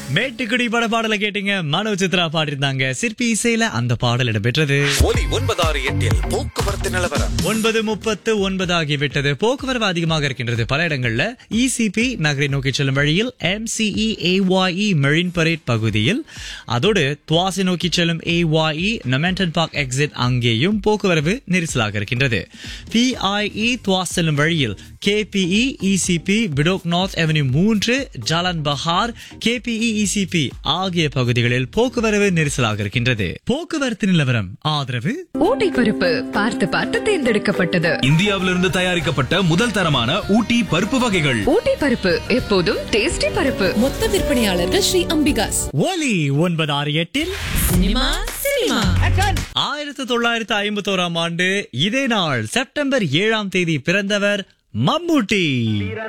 மேட்டுக்குடி பட பாடலை கேட்டீங்க மனோ சித்ரா பாடிருந்தாங்க சிற்பி இசையில அந்த பாடல் இடம்பெற்றது ஒலி ஒன்பதாறு எட்டில் போக்குவரத்து நிலவரம் ஒன்பது முப்பத்து ஒன்பது ஆகிவிட்டது போக்குவரவு அதிகமாக இருக்கின்றது பல இடங்கள்ல இசிபி நகரை நோக்கி செல்லும் வழியில் எம்சிஇ ஏஒஇ மெரின் பரேட் பகுதியில் அதோடு துவாசி நோக்கி செல்லும் ஏஒஇ நொமெண்டன் பார்க் எக்ஸிட் அங்கேயும் போக்குவரவு நெரிசலாக இருக்கின்றது பிஐஇ துவாஸ் செல்லும் வழியில் KPE ECP Bedok north avenue மூன்று ஜாலன் பஹார் கேபிஇ இசிபி ஆகிய பகுதிகளில் போக்குவரவு நெரிசலாக இருக்கின்றது போக்குவரத்து நிலவரம் ஆதரவு ஊட்டி பருப்பு பார்த்து பார்த்து தேர்ந்தெடுக்கப்பட்டது இந்தியாவிலிருந்து தயாரிக்கப்பட்ட முதல் தரமான ஊட்டி பருப்பு வகைகள் ஊட்டி பருப்பு எப்போதும் டேஸ்டி பருப்பு மொத்த விற்பனையாளர்கள் ஸ்ரீ அம்பிகாஸ் ஒலி ஒன்பது ஆறு எட்டில் சினிமா சினிமா ஆயிரத்தி தொள்ளாயிரத்தி ஐம்பத்தோராம் ஆண்டு இதே நாள் செப்டம்பர் ஏழாம் தேதி பிறந்தவர் மம்மூட்டி